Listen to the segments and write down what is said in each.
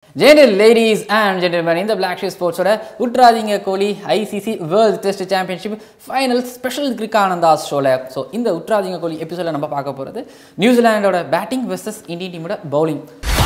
general ladies and gentlemen இந்த black sheep ஸ்போர்ட்ஸோட உட்ராதிங்க Kohli ICC world test championship final special கிரிக்கானந்தாஸ் ஷோவில் ஸோ இந்த உட்ராதிங்க கோலி எபிசோடில் நம்ம பார்க்க போகிறது நியூசிலாண்டோட பேட்டிங் வெர்சஸ் இந்தியன் டீமோட பவுலிங்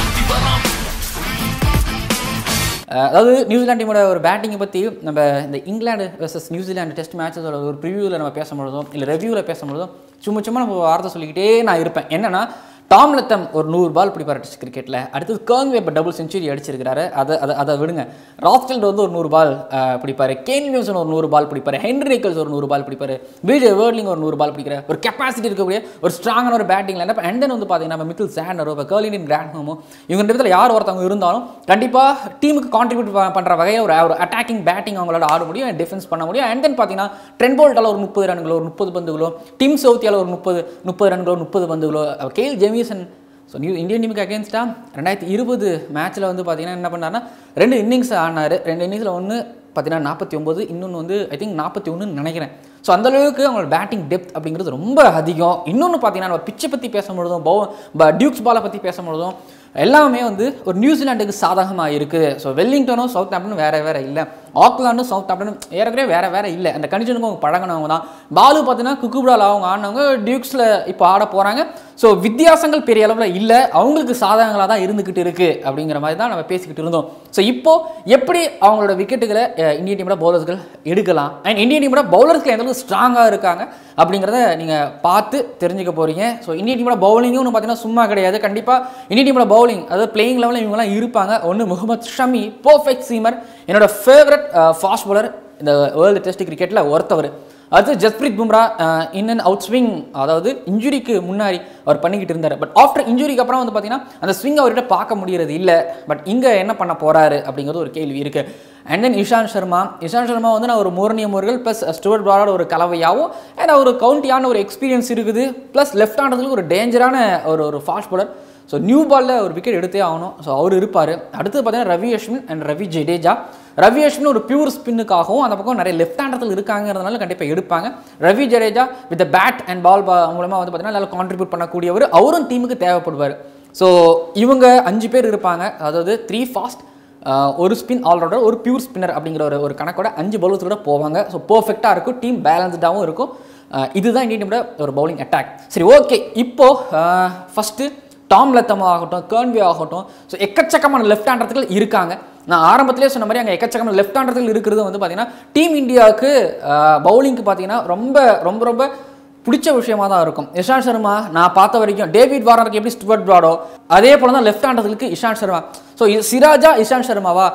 அதாவது நியூசிலாந்து டீமோட ஒரு பேட்டிங்கை பற்றி நம்ம இந்த இங்கிலாந்து வெர்சஸ் நியூசிலாந்து டெஸ்ட் மேட்சஸோட ஒரு ப்ரிவியூவில் நம்ம பேசும்பொழுதும் இல்லை ரிவ்யூவில் பேசும்பொழுதும் சும்மா சும்மா நம்ம வார்த்தை சொல்லிக்கிட்டே நான் இருப்பேன் என்னன்னா டாம் லத்தம் ஒரு நூறு பால் பிடிப்பார் டெஸ்ட் கிரிக்கெட்டில் அடுத்தது கர்ங்வே இப்போ டபுள் செஞ்சுரி அடிச்சிருக்காரு அதை அதை அதை விடுங்க ராஸ்டல்ட் வந்து ஒரு நூறு பால் பிடிப்பார் கேன் வில்சன் ஒரு நூறு பால் பிடிப்பார் ஹென்ரி நிக்கல்ஸ் ஒரு நூறு பால் பிடிப்பார் விஜய் வேர்லிங் ஒரு நூறு பால் பிடிக்கிற ஒரு கெப்பாசிட்டி இருக்கக்கூடிய ஒரு ஸ்ட்ராங்கான ஒரு பேட்டிங்கில் என்ன அண்ட் தென் வந்து பார்த்தீங்கன்னா நம்ம மிக்கில் சேண்டரோ இப்போ கர்லின் கிராண்ட்ஹோமோ இவங்க ரெண்டு பேர்த்தில் யார் ஒருத்தவங்க இருந்தாலும் கண்டிப்பாக டீமுக்கு கான்ட்ரிபியூட் பண்ணுற வகையில் ஒரு ஒரு அட்டாக்கிங் பேட்டிங் அவங்களால ஆட முடியும் டிஃபென்ஸ் பண்ண முடியும் அண்ட் தென் பார்த்தீங்கன்னா ட்ரெண்ட் போல்ட்டால் ஒரு முப்பது ரன்களோ ஒரு முப்பது பந்துகளோ டீம் சவுத்தியால் ஒரு முப்பது முப்பது ரன்களோ முப்பது பந்துகளோ Kyle Jamieson so new Indian டீமுக்கு அகேன்ஸ்டாக ரெண்டாயிரத்தி இருபது மேட்ச்சில் வந்து பார்த்தீங்கன்னா என்ன பண்ணார்னா ரெண்டு இன்னிங்ஸ் ஆடினார் ரெண்டு இன்னிங்ஸில் ஒன்று பார்த்தீங்கன்னா நாற்பத்தி ஒம்பது இன்னொன்று வந்து ஐ திங்க் நாற்பத்தி ஒன்றுன்னு நினைக்கிறேன் ஸோ அந்தளவுக்கு அவங்களோட பேட்டிங் டெப்த் அப்படிங்கிறது ரொம்ப அதிகம் இன்னொன்று பார்த்தீங்கன்னா நம்ம பிச்சை பற்றி பேசும்பொழுதும் பவு டியூக்ஸ் பாலை பற்றி பேசும்பொழுதும் எல்லாமே வந்து ஒரு நியூசிலாண்டுக்கு சாதகமாக இருக்குது ஸோ வெல்லிங்டனும் சவுத் ஆப்டனும் வேறு வேறு இல்லை ஆக்லாண்டும் சவுத் ஆப்டனும் ஏறக்குறைய வேறு வேறு இல்லை அந்த கண்டிஷனுக்கும் அவங்க பழகினவங்க தான் பாலு பார்த்தீங்கன்னா குக்குபுடால் அவங்க ஆடினவங்க டியூக்ஸில் இப்போ ஆட போகிறாங்க ஸோ வித்தியாசங்கள் பெரிய அளவில் இல்லை அவங்களுக்கு சாதகங்களாக தான் இருந்துக்கிட்டு இருக்குது அப்படிங்கிற மாதிரி தான் நம்ம பேசிக்கிட்டு இருந்தோம் ஸோ இப்போது எப்படி அவங்களோட விக்கெட்டுகளை இந்தியன் டீமோட பவுலர்ஸ்கள் எடுக்கலாம் அண்ட் இந்தியன் டீமோட பவுலர்ஸ்கள் எந்த அளவுக்கு ஸ்ட்ராங்காக இருக்காங்க அப்படிங்கிறத நீங்கள் பார்த்து தெரிஞ்சுக்க போகிறீங்க ஸோ இந்தியன் டீமோட பவுலிங்கும் பார்த்தீங்கன்னா சும்மா கிடையாது கண்டிப்பாக இந்தியன் டீமோட பவுலிங் அதாவது பிளேயிங் லெவலில் இவங்கலாம் இருப்பாங்க ஒன்று முகமது ஷமி பர்ஃபெக்ட் சீமர் என்னோட ஃபேவரட் ஃபாஸ்ட் பவுலர் இந்த வேர்ல்டு டெஸ்ட் கிரிக்கெட்டில் ஒருத்தவர் அடுத்து Jasprit Bumrah in and out swing அதாவது இன்ஜுரிக்கு முன்னாடி அவர் பண்ணிக்கிட்டு இருந்தார் பட் ஆஃப்டர் இன்ஜுரிக்கு அப்புறம் வந்து பார்த்தீங்கன்னா அந்த ஸ்விங் அவர்கிட்ட பார்க்க முடியறது இல்லை பட் இங்கே என்ன பண்ண போகிறாரு அப்படிங்கிறது ஒரு கேள்வி இருக்குது அண்ட் தென் இஷாந்த் சர்மா இஷாந்த் சர்மா வந்து நான் ஒரு மோர்னியம் அவர்கள் ப்ளஸ் ஸ்டுவர்ட் பிராடோட ஒரு கலவையாகவும் அண்ட் ஒரு கவுண்டியான ஒரு எக்ஸ்பீரியன்ஸ் இருக்குது ப்ளஸ் லெஃப்ட் ஹேண்டதுக்கு ஒரு டேஞ்சரான ஒரு ஒரு ஃபாஸ்ட் பவுலர் ஸோ நியூ பாலில் ஒரு விக்கெட் எடுத்தே ஆகணும் ஸோ அவர் இருப்பார் அடுத்து பார்த்தீங்கன்னா ரவி அஸ்வின் அண்ட் ரவி ஜடேஜா ரவி அஸ்வின் ஒரு பியூர் ஸ்பின்னுக்காகவும் அந்த பக்கம் நிறைய லெஃப்ட் ஹேண்டத்தில் இருக்காங்கிறதுனால கண்டிப்பாக எடுப்பாங்க Ravi Jadeja with bat and ball மூலமாக வந்து பார்த்தீங்கன்னா நல்லா கான்ட்ரிபியூட் பண்ணக்கூடியவர் அவரும் டீமுக்கு தேவைப்படுவார் ஸோ இவங்க அஞ்சு பேர் இருப்பாங்க அதாவது த்ரீ ஃபாஸ்ட் ஒரு ஸ்பின் ஆல்ரவுண்டர் ஒரு பியூர் ஸ்பின்னர் அப்படிங்கிற ஒரு ஒரு கணக்கோட அஞ்சு பவுலர்ஸ் கூட போவாங்க ஸோ பர்ஃபெக்டாக இருக்கும் டீம் பேலன்ஸ்டாகவும் இருக்கும் இதுதான் இந்தியன் டீமோட ஒரு பவுலிங் அட்டாக் சரி ஓகே இப்போது ஃபஸ்ட்டு டாம் லத்தம் ஆகட்டும் கேர்ன்வி ஆகட்டும் ஸோ எக்கச்சக்கமான லெஃப்ட் ஹேண்டர்கள் இருக்காங்க நான் ஆரம்பத்திலே சொன்ன மாதிரி அங்கே எக்கச்சக்கமான லெஃப்ட் ஹேண்டர்கள் இருக்கிறது வந்து பார்த்தீங்கன்னா டீம் இந்தியாவுக்கு பவுலிங்க்கு பார்த்தீங்கன்னா ரொம்ப ரொம்ப ரொம்ப பிடிச்ச விஷயமா தான் இருக்கும் இஷாந்த் சர்மா நான் பார்த்த வரைக்கும் டேவிட் வார்னருக்கு எப்படி ஸ்டுவர்ட் பிராடோ அதே போல தான் லெஃப்ட் ஹேண்டர்களுக்கு இஷாந்த் சர்மா ஸோ சிராஜா இஷாந்த் சர்மாவா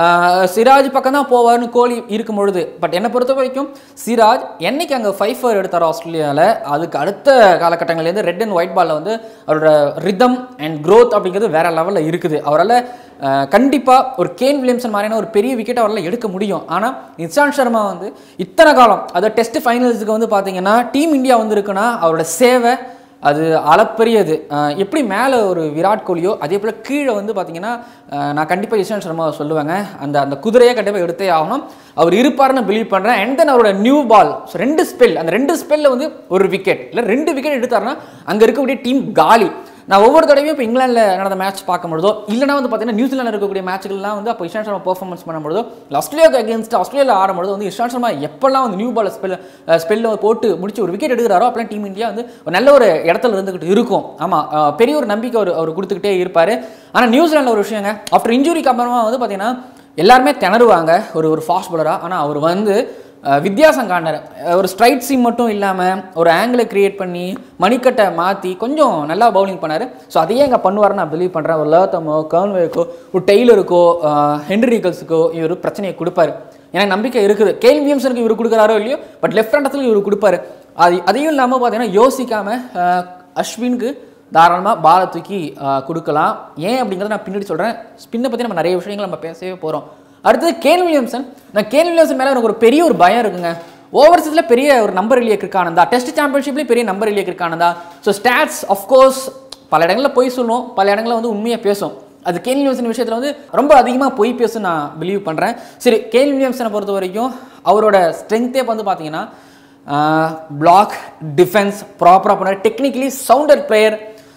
சிராஜ் பக்கம் தான் போவார்னு கோலி இருக்கும் பொழுது பட் என்னை பொறுத்த வரைக்கும் சிராஜ் என்னைக்கு அங்கே ஃபைவ் ஃபோர் எடுத்தார் ஆஸ்திரேலியாவில் அதுக்கு அடுத்த காலகட்டங்கள்லேருந்து ரெட் அண்ட் ஒயிட் பாலில் வந்து அவரோட ரிதம் அண்ட் க்ரோத் அப்படிங்கிறது வேற லெவலில் இருக்குது அவரால் கண்டிப்பாக ஒரு கேன் வில்லியம்சன் மாதிரியான ஒரு பெரிய விக்கெட் அவரால் எடுக்க முடியும் ஆனால் இஷாந்த் சர்மா வந்து இத்தனை காலம் அதை டெஸ்ட் ஃபைனல்ஸுக்கு வந்து பார்த்தீங்கன்னா டீம் இந்தியா வந்து இருக்குன்னா அவரோட சேவை அது அளப்பெரியது எப்படி மேலே ஒரு விராட் கோலியோ அதே போல் கீழே வந்து பார்த்தீங்கன்னா நான் கண்டிப்பாக இஷாந்த் சர்மா சொல்லுவேங்க அந்த அந்த குதிரையை கண்டிப்பாக எடுத்தே ஆகணும் அவர் இருப்பார்னு பிலீவ் பண்ணுறேன் அண்ட் தென் அவரோட நியூ பால் ஸோ ரெண்டு ஸ்பெல் அந்த ரெண்டு ஸ்பெல்லில் வந்து ஒரு விக்கெட் இல்லை ரெண்டு விக்கெட் எடுத்தாருன்னா அங்கே இருக்கக்கூடிய டீம் காலி நான் ஒவ்வொரு தடவையும் இப்போ இங்கிலாந்தில் நடந்த மேட்ச் பார்க்கும்பொழுதோ இல்லைனா வந்து பார்த்தீங்கன்னா நியூசிலாண்டில் இருக்கக்கூடிய மேட்ச்கள்லாம் வந்து அப்போ இஷாந்த் சர்மா பெர்ஃபார்மன்ஸ் பண்ணும்பொழுதோ ஆஸ்திரேலியாவுக்கு அகேன்ஸ்ட் ஆஸ்திரேலியா ஆடும்பொழுது வந்து இஷாந்த் சர்மா எப்பெல்லாம் வந்து நியூ பால் ஸ்பெல் ஸ்பெல்லில் போட்டு முடிச்சு ஒரு விக்கெட் எடுக்கிறாரோ அப்போலாம் டீம் இந்தியா வந்து ஒரு நல்ல ஒரு இடத்துல இருந்துக்கிட்டு இருக்கும் ஆமாம் பெரிய ஒரு நம்பிக்கை அவர் அவர் கொடுத்துக்கிட்டே இருப்பார் ஆனால் நியூசிலாண்டில் ஒரு விஷயங்க ஆஃப்டர் இன்ஜுரிக்கு அப்புறமா வந்து பார்த்தீங்கன்னா எல்லாருமே திணறுவாங்க ஒரு ஒரு ஃபாஸ்ட் பாலராக ஆனால் அவர் வந்து வித்தியாசம் காணர் ஒரு ஸ்ட்ரைட் சீம் மட்டும் இல்லாமல் ஒரு ஆங்கிளை க்ரியேட் பண்ணி மணிக்கட்டை மாற்றி கொஞ்சம் நல்லா பவுலிங் பண்ணார் ஸோ அதையே இங்கே பண்ணுவார்னு நான் பிலீவ் பண்ணுறேன் ஒரு லேத்தமோ கர்ன்வேக்கோ ஒரு டெய்லருக்கோ ஹென்ரி நிக்கல்ஸுக்கோ இவர் பிரச்சனையை கொடுப்பாரு எனக்கு நம்பிக்கை இருக்குது கேல் வில்லியம்சனுக்கு இவர் கொடுக்குறாரோ இல்லையோ பட் லெஃப்ட் ஹேண்டத்தில் இவர் கொடுப்பாரு அது அதையும் இல்லாமல் பார்த்தீங்கன்னா யோசிக்காமல் அஸ்வினுக்கு தாராளமாக பாலை தூக்கி கொடுக்கலாம் ஏன் அப்படிங்கிறத நான் பின்னாடி சொல்கிறேன் ஸ்பின்னை பற்றி நம்ம நிறைய விஷயங்கள் நம்ம பேசவே போகிறோம் அடுத்தது கேன் வில்லியம்சன் நான் கேன் வில்லியம்சன் மேலே எனக்கு ஒரு பெரிய ஒரு பயம் இருக்குங்க ஓவர்சீஸில் பெரிய ஒரு நம்பர் இல்லையே கிரிக்கானந்தா டெஸ்ட் சாம்பியன்ஷிப்லேயே பெரிய நம்பர் இல்லையே கிரிக்கானந்தா ஸோ ஸ்டாட்ஸ் அஃப்கோர்ஸ் பல இடங்களில் போய் சொல்லும் பல இடங்களில் வந்து உண்மையாக பேசும் அது கேன் வில்லியம்சன் விஷயத்தில் வந்து ரொம்ப அதிகமாக பொய் பேச நான் பிலீவ் பண்ணுறேன் சரி கேன் வில்லியம்சனை பொறுத்த வரைக்கும் அவரோட ஸ்ட்ரென்த்தே வந்து பார்த்தீங்கன்னா பிளாக் டிஃபென்ஸ் ப்ராப்பராக பண்ணார் டெக்னிக்கலி சவுண்டர் பிளேயர்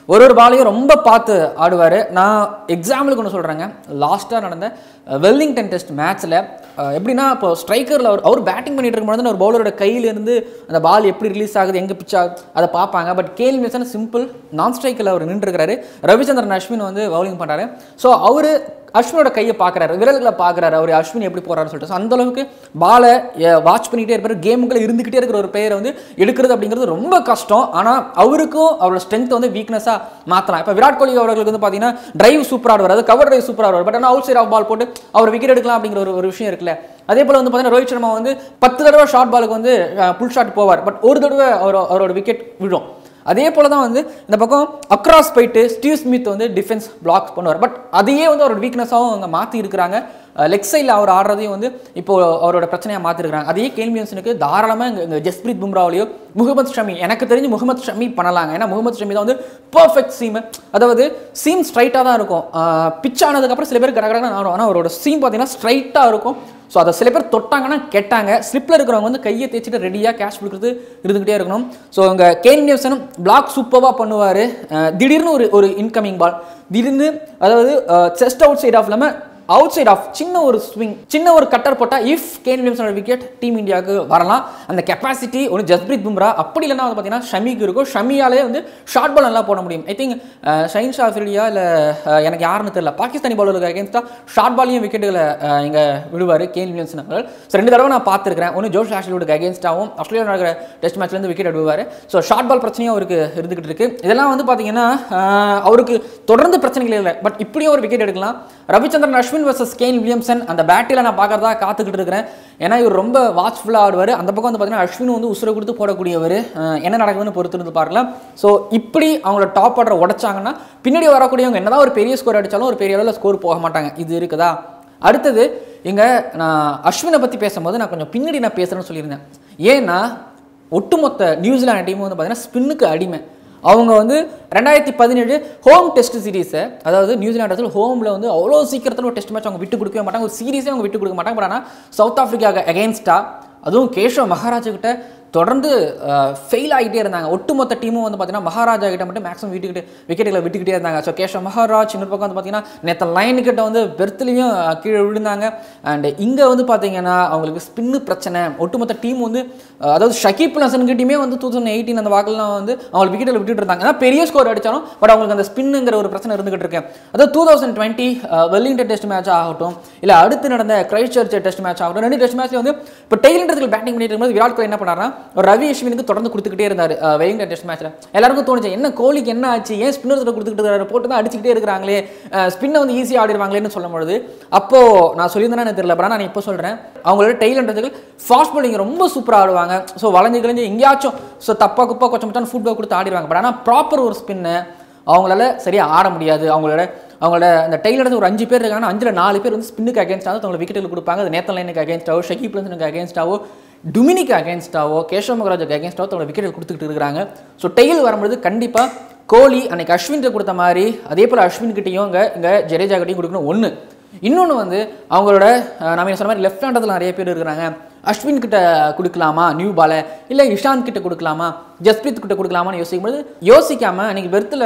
ஒரு ஒரு பாலையும் ரொம்ப பார்த்து ஆடுவார் நான் எக்ஸாம்பிளுக்கு ஒன்று சொல்கிறேங்க லாஸ்ட்டாக நடந்த அஹ், வெல்லிங்டன் டெஸ்ட் மேட்ச்சில் எப்படின்னா இப்போ ஸ்ட்ரைக்கரில் அவர் அவர் பேட்டிங் பண்ணிட்டு இருக்கும்போது ஒரு பவுலரோட கையிலேருந்து அந்த பால் எப்படி ரிலீஸ் ஆகுது எங்கே பிச் ஆகுது அதை பார்ப்பாங்க பட் கேல் மில்சன் சிம்பிள் நான் ஸ்ட்ரைக்கில் அவர் நின்றுருக்கிறாரு ரவிச்சந்திரன் அஸ்வின் வந்து பவுலிங் பண்ணுறாரு ஸோ அவர் அஸ்வினோட கையை பார்க்குறாரு விரல்களை பார்க்குறாரு அவர் அஸ்வின் எப்படி போறாருன்னு சொல்லிட்டு ஸோ அந்த அளவுக்கு பாலை வாட்ச் பண்ணிகிட்டே இருப்பார் கேமுக்குள்ள இருந்துக்கிட்டே இருக்கிற ஒரு பிளேயரை வந்து எடுக்கிறது அப்படிங்கிறது ரொம்ப கஷ்டம் ஆனால் அவருக்கும் அவரோட ஸ்ட்ரென்த் வந்து வீக்னஸாக மாற்றலாம் இப்போ விராட் கோலி அவர்களுக்கு வந்து பார்த்தீங்கன்னா டிரைவ் சூப்பராக ஆடுவார் அது கவர் டிரைவ் சூப்பராக ஆடுவார் பட் ஆனால் அவுட் சைட் ஆஃப் பால் போட்டு அவர் விக்கெட் எடுக்கலாம் அப்படிங்கிற ஒரு ஒரு விஷயம் இருக்குல்ல அதே போல் வந்து பார்த்தீங்கன்னா ரோஹித் சர்மா வந்து பத்து தடவை ஷார்ட் பாலுக்கு வந்து புல் ஷாட் போவார் பட் ஒரு தடவை அவர் அவரோட விக்கெட் விழும் அதே போல தான் வந்து இந்த பக்கம் அக்ராஸ் போயிட்டு ஸ்டீவ் ஸ்மித் வந்து டிஃபென்ஸ் பிளாக் பண்ணுவார் பட் அதையே வந்து அவரோட வீக்னஸாகவும் அவங்க மாற்றி இருக்கிறாங்க லெக் சைடில் அவர் ஆடுறதையும் வந்து இப்போ அவரோட பிரச்சனையாக மாற்றிருக்காங்க அதே கேள்வியன்ஸனுக்கு தாராளமாக இங்கே இங்கே ஜஸ்பிரீத் பும்ராவிலையோ முகமது ஷமி எனக்கு தெரிஞ்சு முகமது ஷமி பண்ணலாங்க ஏன்னா முகமது ஷமி தான் வந்து பர்ஃபெக்ட் சீம் அதாவது சீம் ஸ்ட்ரைட்டாக தான் இருக்கும் பிச் ஆனதுக்கப்புறம் சில பேர் கடகடன்னு ஆடும் ஆனால் அவரோட சீம் பார்த்தீங்கன்னா ஸ்ட்ரைட்டாக இருக்கும் ஸோ அதை சில பேர் தொட்டாங்கன்னா கெட்டாங்க ஸ்லிப்பில் இருக்கிறவங்க வந்து கையை தேய்ச்சிட்டு ரெடியாக கேஷ் கொடுக்குறது இருந்துகிட்டே இருக்கணும் ஸோ அங்கே கேன் நியூசன் பிளாக் சூப்பராக பண்ணுவார் திடீர்னு ஒரு ஒரு இன்கமிங் பால் திடீர்னு அதாவது செஸ்ட் அவுட் சைட் ஆஃப் இல்லாமல் அவுட் சைட் ஆஃப் சின்ன ஒரு ஸ்விங் சின்ன ஒரு கட்டர் போட்டால் இஃப் கேன் வில்லியம்ஸோட விக்கெட் டீம் இந்தியாவுக்கு வரலாம் அந்த கெப்பாசிட்டி ஒன்று ஜஸ்பிரீத் பும்ரா அப்படி இல்லைன்னா வந்து பார்த்தீங்கன்னா ஷமிக்கு இருக்கும் ஷமியாலே வந்து ஷார்ட் பால் நல்லா போட முடியும் ஐ திங்க் ஷைன் ஷா ஆஃப்ரிடியா இல்லை எனக்கு யாருன்னு தெரியல பாகிஸ்தானி பாலருக்கு அகேன்ஸ்டாக ஷார்ட் பாலையும் விக்கெட்டுகளை இங்கே விடுவார் கேன் வில்லியம்சன் அவர்கள் ஸோ ரெண்டு தடவை நான் பார்த்துருக்கிறேன் ஒன்று ஜோஷ் ஆஷ்லிவுக்கு அகேன்ஸ்டாகவும் ஆஸ்திரேலியா நடக்கிற டெஸ்ட் மேட்ச்லேருந்து விக்கெட் விடுவார் ஸோ ஷார்ட் பால் பிரச்சனையும் அவருக்கு இருந்துகிட்டு இருக்கு இதெல்லாம் வந்து பார்த்தீங்கன்னா அஹ், அவருக்கு தொடர்ந்து பிரச்சனைகள் இல்லை பட் இப்படியும் ஒரு விக்கெட் எடுக்கலாம் Ravichandran Ashwin versus Kane Williamson அந்த பேட்டில் நான் பார்க்கறதா காத்துக்கிட்டு இருக்கிறேன் ஏன்னா இவர் ரொம்ப வாட்ச்ஃபுல்லாக ஆடுவார் அந்த பக்கம் வந்து பார்த்தீங்கன்னா அஸ்வின் வந்து உசுரை கொடுத்து போடக்கூடியவர் அஹ், என்ன நடக்குதுன்னு பொறுத்து இருந்து பார்க்கலாம் ஸோ இப்படி அவங்களோட டாப் ஆர்டர் உடைச்சாங்கன்னா பின்னாடி வரக்கூடியவங்க என்னதான் ஒரு பெரிய ஸ்கோர் அடித்தாலும் ஒரு பெரிய அளவில் ஸ்கோர் போக மாட்டாங்க இது இருக்குதா அடுத்தது இங்கே நான் அஸ்வினை பற்றி பேசும்போது நான் கொஞ்சம் பின்னாடி நான் பேசுகிறேன்னு சொல்லியிருந்தேன் ஏன்னா ஒட்டுமொத்த நியூசிலாந்து டீம் வந்து பார்த்தீங்கன்னா ஸ்பின்னுக்கு அடிமை அவங்க வந்து ரெண்டாயிரத்தி பதினேழு ஹோம் டெஸ்ட் சீரீஸை அதாவது நியூசிலாண்டு ஹோமில் வந்து அவ்வளோ சீக்கிரத்தில் ஒரு டெஸ்ட் மேட்ச் அவங்க விட்டு கொடுக்கவே மாட்டாங்க ஒரு சீரீஸே அவங்க விட்டு கொடுக்க மாட்டாங்க பட் ஆனால் சவுத் ஆஃப்ரிக்காவுக்கு அகேன்ஸ்டாக அதுவும் கேஷவ் மகாராஜா கிட்ட தொடர்ந்து ஃபெயில் ஆகிட்டே இருந்தாங்க ஒட்டுமொத்த டீமும் வந்து பார்த்தீங்கன்னா மகாராஜா கிட்ட மட்டும் மேக்ஸிமம் விட்டுக்கிட்டு விக்கெட்டுகளை விட்டுக்கிட்டே இருந்தாங்க ஸோ கேஷவ் மகாராஜ் இன்னொரு பக்கம் வந்து பார்த்தீங்கன்னா நேற்று லைன் கிட்ட வந்து பெர்த்லேயும் கீழே விழுந்தாங்க அண்ட் இங்கே வந்து பார்த்தீங்கன்னா அவங்களுக்கு ஸ்பின்னு பிரச்சனை ஒட்டுமொத்த டீம் வந்து அஹ், அதாவது ஷகீப் ஹசன் கிட்டயுமே வந்து டூ தௌசண்ட் எயிட்டீன் அந்த வாக்கெல்லாம் வந்து அவங்க விக்கெட்டில் விட்டுட்டு இருந்தாங்க ஏன்னா பெரிய ஸ்கோர் அடித்தாலும் பட் அவங்களுக்கு அந்த ஸ்பின்னுங்கிற ஒரு பிரச்சனை இருந்துகிட்டு இருக்கு அதாவது two thousand twenty Wellington test match ஆகட்டும் இல்லை அடுத்து நடந்த கிரைஸ்ட் சர்ச் டெஸ்ட் மேட்ச் ஆகட்டும் ரெண்டு டெஸ்ட் மேட்ச்ல வந்து இப்போ டெய்லண்டர்கள் பேட்டிங் பண்ணிட்டு இருக்கும்போது விராட் கோலி என்ன பண்ணாருன்னா ஒரு ரவி அஸ்வினுக்கு தொடர்ந்து கொடுத்துக்கிட்டே இருந்தார் வெல்லிங்டன் டெஸ்ட் மேட்ச்ல எல்லாருக்கும் தோணுச்சு என்ன கோலிக்கு என்ன ஆச்சு ஏன் ஸ்பின்னர் கொடுத்துக்கிட்டு இருக்காரு போட்டு தான் அடிச்சுக்கிட்டே இருக்கிறாங்களே ஸ்பின்னை வந்து ஈஸியாக ஆடிடுவாங்களேன்னு சொல்லும் பொழுது அப்போ நான் சொல்லியிருந்தேன்னா எனக்கு தெரியல பட் நான் இப்போ சொல்கிறேன் அவங்களோட டெய்லண்டர்கள் ஃபாஸ்ட் bowling ரொம்ப சூப்பராக ஆடுவாங்க ஸோ வளைஞ்சு கிழிஞ்சு எங்கேயாச்சும் ஸோ தப்பா குப்பா கொஞ்சம் மச்சான் ஃபுட்பால் கொடுத்து ஆடிடுவாங்க பட் ஆனால் ப்ராப்பர் ஒரு ஸ்பின்னை அவங்களால சரியாக ஆட முடியாது அவங்களோட அவங்களோட அந்த டெய்லர்ஸ் ஒரு அஞ்சு பேர் இருக்காங்கன்னா அஞ்சில் நாலு பேர் வந்து ஸ்பின்னுக்கு அகேன்ஸ்டாக அவங்களை விக்கெட்டுகள் கொடுப்பாங்க அது நேத்தன் லைனுக்கு அகேன்ஸ்டாவோ ஷகீப் லன்சனுக்கு அகேன்ஸ்டாவோ டுமினிக்கு அகேன்ஸ்டாவோ கேஷவ் மகராஜுக்கு அகேன்ஸ்டாவோ தங்களோட விக்கெட்டுகள் கொடுத்துக்கிட்டு இருக்கிறாங்க ஸோ டெய்ல் வரும்பொழுது கண்டிப்பாக கோலி அன்னைக்கு அஸ்வின்கிட்ட கொடுத்த மாதிரி அதே போல் அஸ்வின் கிட்டேயும் இங்கே இங்கே ஜடேஜா கிட்டையும் கொடுக்கணும் ஒன்று இன்னொன்று வந்து அவங்களோட அஹ், நம்ம சொன்ன மாதிரி லெஃப்ட் ஹேண்டத்தில் நிறைய பேர் இருக்கிறாங்க அஸ்வின் கிட்ட கொடுக்கலாமா நியூ பாலை இல்லை இஷாந்த் கிட்ட கொடுக்கலாமா ஜஸ்பிரீத் கிட்ட கொடுக்கலாமான்னு யோசிக்கும்போது யோசிக்காம அன்னைக்கு பெர்த்தில்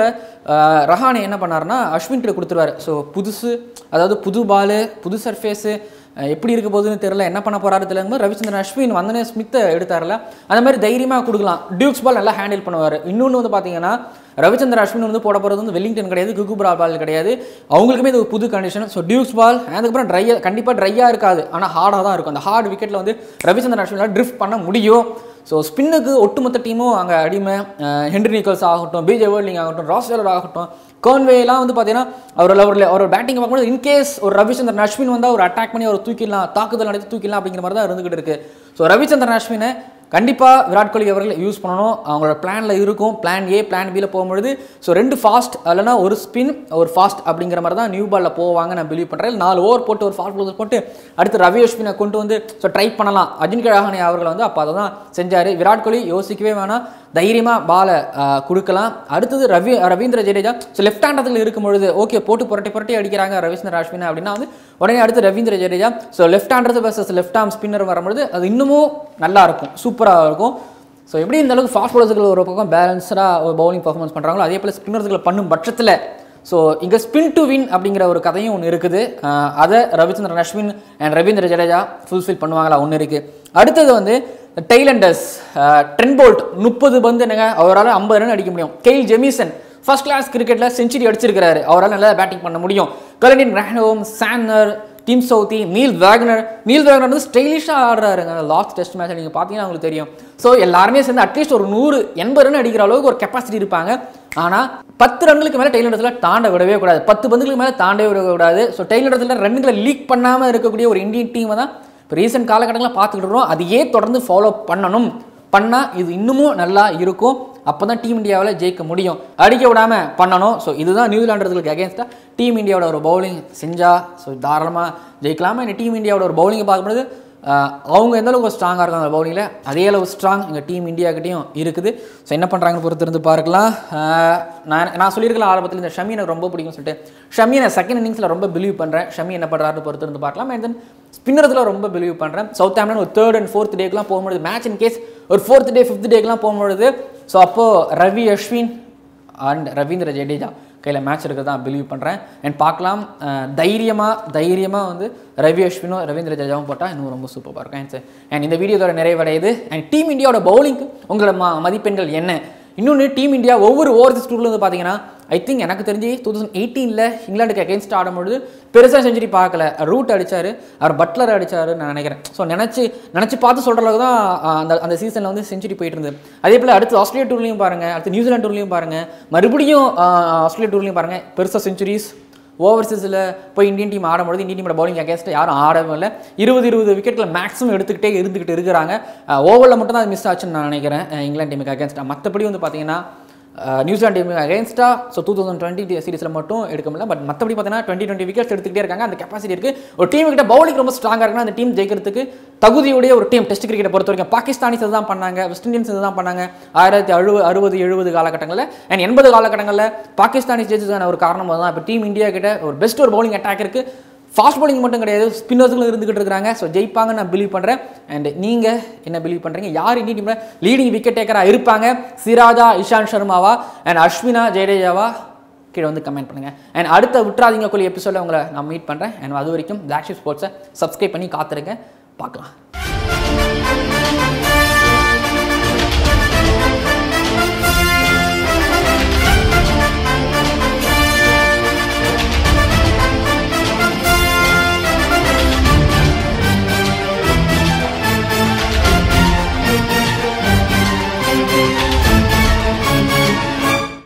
ரஹானே என்ன பண்ணாருன்னா அஸ்வின் கிட்ட கொடுத்துருவாரு ஸோ புதுசு அதாவது புது பாலு புது சர்ஃபேஸு எப்படி இருக்க போகுதுன்னு தெரியல என்ன பண்ண போறாரு தெரியல ரவிச்சந்திரன் அஸ்வின் வந்தனே ஸ்மித்தை எடுத்தார்ல அந்த மாதிரி தைரியமாக கொடுக்கலாம் டியூக்ஸ் பால் நல்லா ஹேண்டில் பண்ணுவார் இன்னொன்று வந்து பார்த்தீங்கன்னா ரவிச்சந்திரன் அஸ்வின் வந்து போட போகிறது வந்து வெல்லிங்டன் கிடையாது குகுபுரா பால் கிடையாது அவங்களுக்குமே இது ஒரு புது கண்டிஷன் ஸோ டியூக்ஸ் பால் அதுக்கப்புறம் ட்ரையாக கண்டிப்பாக ட்ரையாக இருக்காது ஆனால் ஹார்டாக தான் இருக்கும் அந்த ஹார்ட் விக்கெட்டில் வந்து ரவிச்சந்திரன் அஸ்வினால் ட்ரிஃப்ட் பண்ண முடியும் ஸோ ஸ்பின்னுக்கு ஒட்டுமொத்த டீமும் அங்கே அடிமை அஹ் ஹென்ரி நிக்கல்ஸ் ஆகட்டும் பிஜே வேர்லிங் ஆகட்டும் ராஸ்வேலர் ஆகட்டும் கோன்வேலாம் வந்து பார்த்தீங்கன்னா அவர் அவர் அவர் பேட்டிங் பார்க்கும்போது இன்கேஸ் ஒரு ரவிச்சந்திரன் அஸ்வின் வந்து அவர் அட்டாக் பண்ணி அவர் தூக்கிடலாம் தாக்குதல் நடத்தி தூக்கிடலாம் அப்படிங்கிற மாதிரி தான் இருந்துகிட்டு இருக்கு ஸோ ரவிச்சந்திரன் அஸ்வினை கண்டிப்பாக விராட் கோலி அவர்கள் யூஸ் பண்ணணும் அவங்களோட பிளானில் இருக்கும் பிளான் ஏ பிளான் பியில் போகும்பொழுது ஸோ ரெண்டு ஃபாஸ்ட் இல்லைனா ஒரு ஸ்பின் ஒரு ஃபாஸ்ட் அப்படிங்கிற மாதிரி தான் நியூ பாலில் போவாங்க நான் பிலீவ் பண்ணுறேன் நாலு ஓவர் போட்டு ஒரு ஃபாஸ்ட் bowler போட்டு அடுத்து ரவி அஸ்வினை கொண்டு வந்து ஸோ ட்ரை பண்ணலாம் அஜின்கே ரஹானே அவர்கள் வந்து அப்போ அதை தான் செஞ்சார் விராட் கோலி யோசிக்கவே வேணாம் தைரியமாக பாலை கொடுக்கலாம் அடுத்தது ரவி ரவீந்திர ஜடேஜா ஸோ லெஃப்ட் ஹேண்டத்தில் இருக்கும் பொழுது ஓகே போட்டு புரட்டி புரட்டி அடிக்கிறாங்க ரவிச்சந்திர அஸ்வின் அப்படின்னா வந்து உடனே அடுத்து Ravindra Jadeja so left hander versus left arm spinner வரும்பொழுது அது இன்னமும் நல்லா இருக்கும் சூப்பராக இருக்கும் ஸோ எப்படி இந்த அளவுக்கு ஃபாஸ்ட் பவுலர்ஸுகள் ஒரு பக்கம் பேலன்ஸ்டாக ஒரு பவுலிங் பர்ஃபார்மன்ஸ் பண்ணுறாங்களோ அதே போல் ஸ்பின்னர்ஸுகளை பண்ணும் பட்சத்தில் ஸோ இங்கே ஸ்பின் டு வின் அப்படிங்கிற ஒரு கதையும் ஒன்று இருக்குது அஹ் அதை ரவிச்சந்திரன் அஸ்வின் அண்ட் ரவீந்திர ஜடேஜா ஃபுல்ஃபில் பண்ணுவாங்களா ஒன்று இருக்குது அடுத்தது வந்து டெய்லண்டர்ஸ் ட்ரென் போல்ட் முப்பது பந்து என்னங்க அவரால் ஐம்பது ரன் அடிக்க முடியும் கெயில் ஜெமிசன் ஃபர்ஸ்ட் கிளாஸ் கிரிக்கெட்டில் செஞ்சுரி அடிச்சிருக்கிறாரு அவரால் நல்லா பேட்டிங் பண்ண முடியும் கலனின் ரஹ்னோம் Santner Tim Southee Neil Wagner Neil Wagner வந்து ஸ்டைலிஷாக ஆடுறாருங்க லாஸ்ட் டெஸ்ட் மேட்ச் நீங்கள் பார்த்தீங்கன்னா உங்களுக்கு தெரியும் ஸோ எல்லாருமே சேர்ந்து அட்லீஸ்ட் ஒரு நூறு எண்பது ரன் அடிக்கிற அளவுக்கு ஒரு கெப்பாசிட்டி இருப்பாங்க ஆனால் பத்து ரன்களுக்கு மேலே டெய்லண்டத்தில் தாண்ட விடவே கூடாது பத்து பந்துகளுக்கு மேலே தாண்டவே விடக்கூடாது ஸோ டெய்லண்டத்தில் ரன்களை லீக் பண்ணாமல் இருக்கக்கூடிய ஒரு இந்தியன் டீமை தான் இப்போ ரீசெண்ட் காலகட்டங்களில் பார்த்துக்கிட்டு இருக்கோம் அதையே தொடர்ந்து ஃபாலோ பண்ணணும் பண்ணால் இது இன்னமும் நல்லா இருக்கும் அப்போ தான் டீம் இந்தியாவில் ஜெயிக்க முடியும் அடிக்க விடாமல் பண்ணணும் ஸோ இதுதான் நியூசிலாண்டர்களுக்கு அகேன்ஸ்டாக டீம் இந்தியாவோட ஒரு பவுலிங் செஞ்சால் ஸோ தாராளமாக ஜெயிக்கலாமா இந்த டீம் இந்தியாவோட ஒரு பவுலிங்கை பார்க்கும்போது ஆஹ், அவங்க எந்த அளவுக்கு ஸ்ட்ராங்காக இருக்காங்க அந்த பவுலிங்கில் அதே அளவு ஸ்ட்ராங் எங்கள் டீம் இந்தியாக்கிட்டையும் இருக்குது ஸோ என்ன பண்ணுறாங்கன்னு பொறுத்து இருந்து பார்க்கலாம் ஆஹ், நான் நான் சொல்லியிருக்கலாம் ஆரம்பத்தில் இந்த ஷமி எனக்கு ரொம்ப பிடிக்கும்னு சொல்லிட்டு ஷமி நான் செகண்ட் இன்னிங்ஸில் ரொம்ப பிலீவ் பண்ணுறேன் ஷமி என்ன பண்ணுறாருன்னு பொறுத்து இருந்து பார்க்கலாம் அண்ட் தென் ஸ்பின்னர்ஸில் ரொம்ப பிலீவ் பண்ணுறேன் சவுத் ஆம்டன் ஒரு தேர்ட் அண்ட் ஃபோர்த் டேக்கெலாம் போகும்போது மேட்ச் இன் கேஸ் ஒரு ஃபோர்த் டே ஃபிஃப்த் டேக்கெலாம் போகும்பொழுது ஸோ அப்போது ரவி அஸ்வின் அண்ட் ரவீந்திர ஜடேஜா கையில் மேட்ச் இருக்கிறதா பிலீவ் பண்ணுறேன் அண்ட் பார்க்கலாம் தைரியமாக தைரியமாக வந்து ரவி அஸ்வினும் ரவீந்திர ஜடேஜாவும் போட்டால் இன்னும் ரொம்ப சூப்பராக இருக்கும் அண்ட் அண்ட் இந்த வீடியோதோட நிறைவடையுது அண்ட் டீம் இந்தியாவோட பவுலிங்க்கு உங்களோட ம மதிப்பெண்கள் என்ன இன்னொன்று டீம் இந்தியா ஒவ்வொரு ஓவர்ஸ் டூரில் வந்து பார்த்தீங்கன்னா ஐ திங்க் எனக்கு தெரிஞ்சு டூ தௌசண்ட் எயிட்டீனில் இங்கிலாந்துக்கு அகேன்ஸ்ட் ஆடும்பொழுது பெருசாக செஞ்சுரி பார்க்கல ரூட் அடிச்சார் அவர் பட்லர் அடிச்சாருன்னு நான் நினைக்கிறேன் ஸோ நினச்சி நினச்சி பார்த்து சொல்கிற அளவுக்கு தான் ஆஹ், அந்த அந்த சீசனில் வந்து செஞ்சுரி போயிட்டு இருந்தது அதே போல் அடுத்து ஆஸ்திரேலியா டூர்லையும் பாருங்கள் அடுத்து நியூசிலாந்து டூர்லையும் பாருங்கள் மறுபடியும் ஆஹ், ஆஸ்திரேலியா டூர்லையும் பாருங்கள் பெருசாக செஞ்சுரிஸ் ஓவர்சீஸில் போய் இந்தியன் டீம் ஆடும்பொழுது இந்தியன் டீமோட பவுலிங் அகேன்ஸ்ட் யாரும் ஆடவே இல்லை இருபது இருபது விக்கெட்டில் மேக்ஸிமம் எடுத்துக்கிட்டே இருந்துக்கிட்டு இருக்கிறாங்க ஓவரில் மட்டும் தான் அது மிஸ் ஆச்சுன்னு நான் நினைக்கிறேன் அஹ் இங்கிலாந்து டீமுக்கு அகேன்ஸ்டாக மற்றபடி வந்து பார்த்தீங்கன்னா அஹ் நியூசிலாந்து டீமுக்கு அகேன்ஸ்டாக ஸோ டூ தௌசண்ட் டுவெண்ட்டி சீரிஸில் மட்டும் எடுக்க முடியல பட் மற்றபடி பார்த்தீங்கன்னா டுவெண்ட்டி டுவெண்ட்டி விக்கெட்ஸ் எடுத்துக்கிட்டே இருக்காங்க அந்த கெப்பாசிட்டி இருக்குது ஒரு டீம் கிட்ட பவுலிங் ரொம்ப ஸ்ட்ராங்காக இருக்குன்னா அந்த டீம் ஜெயிக்கிறதுக்கு தகுதியுடைய ஒரு டீம் டெஸ்ட் கிரிக்கெட்டை பொறுத்த வரைக்கும் பாகிஸ்தானிஸ் தான் பண்ணாங்க வெஸ்ட் இண்டீன்ஸ் தான் பண்ணாங்க ஆயிரத்தி அறுபது அறுபது எழுபது காலகட்டங்களில் அண்ட் எண்பது காலகட்டங்களில் பாகிஸ்தானிஸ் ஜெயிச்சதுக்கான ஒரு காரணம் தான் இப்போ டீம் இந்தியா கிட்ட ஒரு பெஸ்ட் ஒரு பவுலிங் அட்டாக் இருக்குது ஃபாஸ்ட் bowling மட்டும் கிடையாது ஸ்பின்னர்ஸுகளும் இருந்துகிட்டு இருக்காங்க ஸோ ஜெயிப்பாங்கன்னு நான் பிலீவ் பண்ணுறேன் அண்ட் நீங்கள் என்ன பிலீவ் பண்ணுறீங்க யார் இந்திய டீமில் லீடிங் விக்கெட் டேக்கராக இருப்பாங்க சிராஜா இஷாந்த் சர்மாவா அண்ட் அஸ்வினா ஜடேஜாவா கீழே வந்து கமெண்ட் பண்ணுங்கள் அண்ட் அடுத்த விட்றாதீங்க கொல்லி எபிசோட உங்களை நான் மீட் பண்ணுறேன் அண்ட் அது வரைக்கும் பிளாக் ஷிப் ஸ்போர்ட்ஸை சப்ஸ்கிரைப் பண்ணி காத்துருங்க பார்க்கலாம்